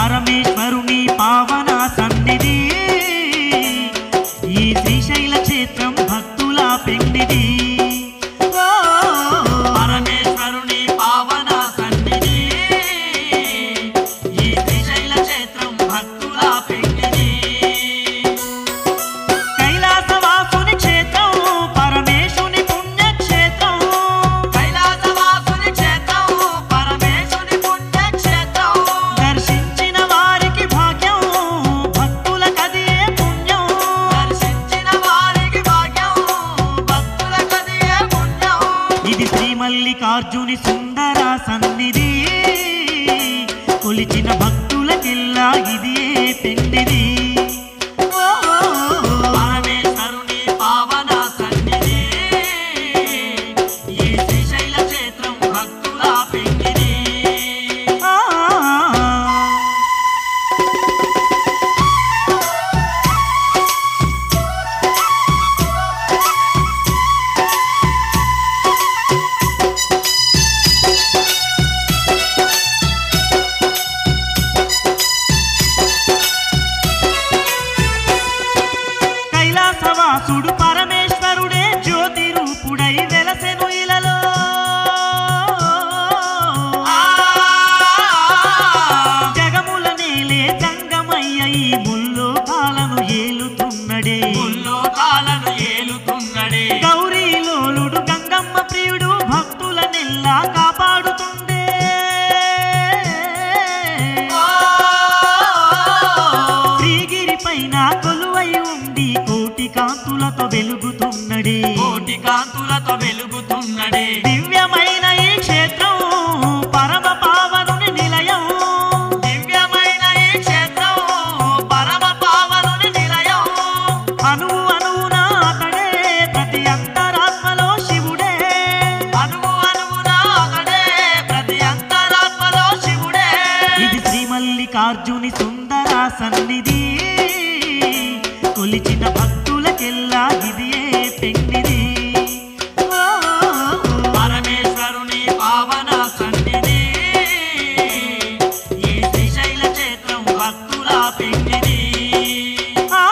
పరమేశ్వరుని పావన సన్నిధి ఈ శ్రీశైల క్షేత్రం భక్తుల పెండిది ఓ, పరమేశ్వరుని పావన సన్నిధి ఈ శ్రీశైల క్షేత్రం భక్తుల పెండిది కైలాసవాసుని క్షేత్రం పరమేశుని పుణ్యక్షేత్రం కైలాసవాసుని క్షేత్రం పరమేశుని పుణ్యక్షేత్రం దర్శించిన వారికి భాగ్యం భక్తుల కదియే పుణ్యం దర్శించిన వారికి భాగ్యం భక్తుల కదియే పుణ్యం ఇది శ్రీ మల్లికార్జుని సుందర సన్నిధి కొలిచిన భక్తులకెల్లా ఇది పెండిది ఓ, పరమేశ్వరుని పావన సన్నిధి ఈ శ్రీశైల క్షేత్రం భక్తుల పెండిది ఆ, కైలాసవాసుడు పరమేశ్వరుడే జ్యోతి రూపుడై వెలసెను ఇలలో జగముల నేలే గంగమయ్య ఈ ముల్లో కాలను ఏలుతున్నడే ముల్లోకాలను ఏలుతున్నడే గౌరీలోలుడు గంగమ్మ ప్రియుడు భక్తుల నెల్లా కాపాడుతుండే శ్రీగిరి పైన కొలువై ఉండి కోటి కాంతులతో వెలుగుతున్నడే కోటి కాంతులతో వెలుగుతున్నడే దివ్యమైన ఈ క్షేత్రం పరమ పావనుని నిలయం దివ్యమైన ఈ క్షేత్రం పరమ పావనుని నిలయం అణువు అణువున అతడే ప్రతి అంతరాత్మలో శివుడే అనువు అనువున అతడే ప్రతి అంతరాత్మలో శివుడే ఇది శ్రీ మల్లికార్జుని సుందర సన్నిధి కొలిచిన భక్తులకెల్లా ఇదియే పెండిది ఓ, పరమేశ్వరుని పావన సన్నిధి ఈ శ్రీశైల క్షేత్రం భక్తుల పెండిది ఆ,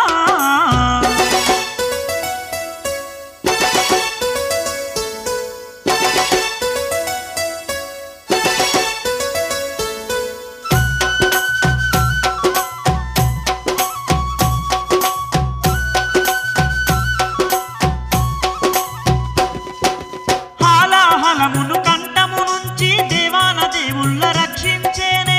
హాలాహలమును కంఠము నుంచి దేవాన దేవుళ్ళ రక్షించేనే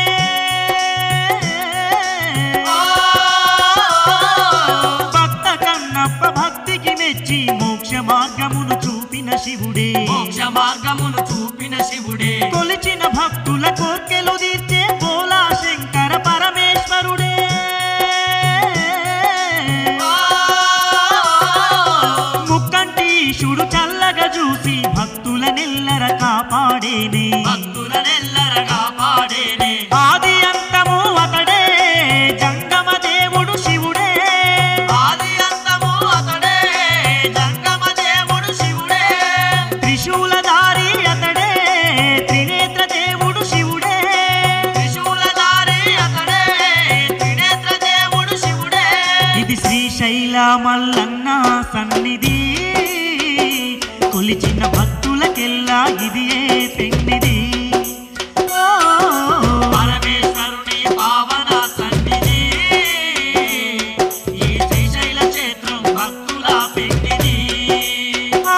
భక్త కన్నప్ప భక్తికి మెచ్చి మోక్ష మార్గమును చూపిన శివుడే మోక్ష మార్గమును చూపిన శివుడే కొలిచిన భక్తుల కోర్కెలు తీర్చే బోలా శంకర పరమేశ్వరుడే ముక్కంటి ఈశుడు చల్లగా చూసి భక్తుల నెల్లర కాపాడేనే భక్తులనెల్లర కాపాడేనే ఆది అంతము అతడే జంగమ దేవుడు శివుడే ఆది అంతము అతడే జంగమ దేవుడు శివుడే త్రిశూలధారి అతడే త్రినేత్ర దేవుడు శివుడే త్రిశూలధారి అతడే త్రినేత్ర దేవుడు శివుడే ఇది శ్రీశైల మల్లన్న సన్నిధి కొలిచిన భక్తులకెల్లా ఇదియే పెండిది ఓ, పరమేశ్వరుని పావన సన్నిధి ఈ శ్రీశైల క్షేత్రం భక్తుల పెండిది ఆ,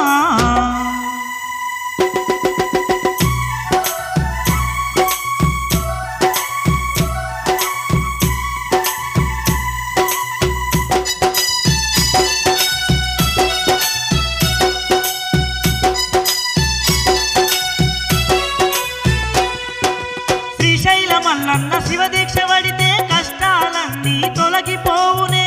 శ్రీశైల మల్లన్న శివ దీక్ష పడితే కష్టాలన్నీ తొలగిపోవునే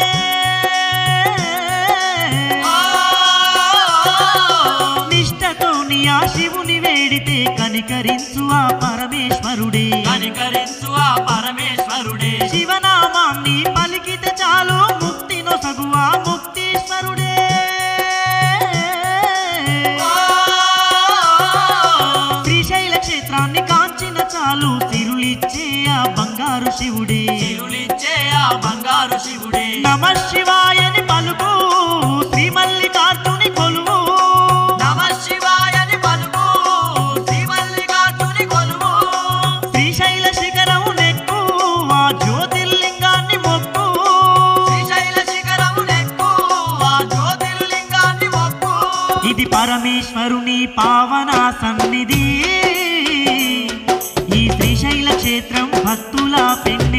నిష్టతోని ఆ శివుని వేడితే కనికరించు ఆ పరమేశ్వరుడే కనికరించు ఆ పరమేశ్వరుడే శివనామాన్ని పలికితే చాలు ముక్తి నొసగు ఆ ముక్తీశ్వరుడే శ్రీశైల క్షేత్రాన్ని కాంచిన చాలు తిరులి సిరులిచ్చే ఆ బంగారు శివుడే చిరులిచ్చే ఆ బంగారు శివుడే నమ శివాయని పలుకు శ్రీ మల్లికార్జుని కొలువు నమ శివాయని పలుకు శ్రీ మల్లికార్జుని కొలువు శ్రీశైల శిఖరం నెక్కు ఆ జ్యోతిర్లింగాన్ని మొక్కు శ్రీశైల శిఖరము నెక్కు ఆ జ్యోతిర్లింగాన్ని మొక్కు ఇది పరమేశ్వరుని పావన సన్నిధి ఈ శ్రీశైల క్షేత్రం భక్తుల పెన్నిధి